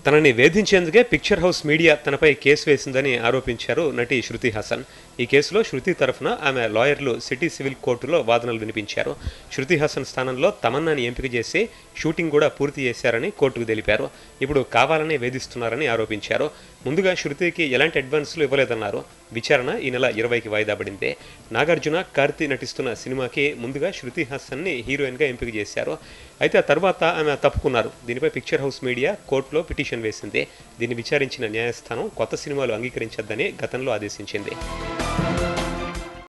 తనని వేధించేందుకే picture house media తనపై కేసు వేసిందని ఆరోపించారు నటి శృతి హాసన్ ఈ కేసులో శృతి తరఫున ఆమె లాయర్లు సిటీ సివిల్ కోర్టులో వాదనలు వినిపించారు శృతి హాసన్ స్థానంలో తమన్నాని ఎంపిక చేసి షూటింగ్ కూడా పూర్తి చేశారని కోర్టుకు తెలిపారు ఇప్పుడు కావాలనే వేధిస్తున్నారని ఆరోపించారు ముందుగా శృతికి ఎలాంటి అడ్వాన్సులు ఇవ్వలేదన్నారు విచారణ ఈ నెల ఇరవైకి వాయిదా పడింది నాగార్జున కార్తీ నటిస్తున్న సినిమాకి ముందుగా శృతి హాసన్ని హీరోయిన్గా ఎంపిక చేశారు అయితే ఆ తర్వాత ఆమె తప్పుకున్నారు దీనిపై పిక్చర్ హౌస్ మీడియా కోర్టులో పిటిషన్ వేసింది దీన్ని విచారించిన న్యాయస్థానం కొత్త సినిమాలు అంగీకరించొద్దని గతంలో ఆదేశించింది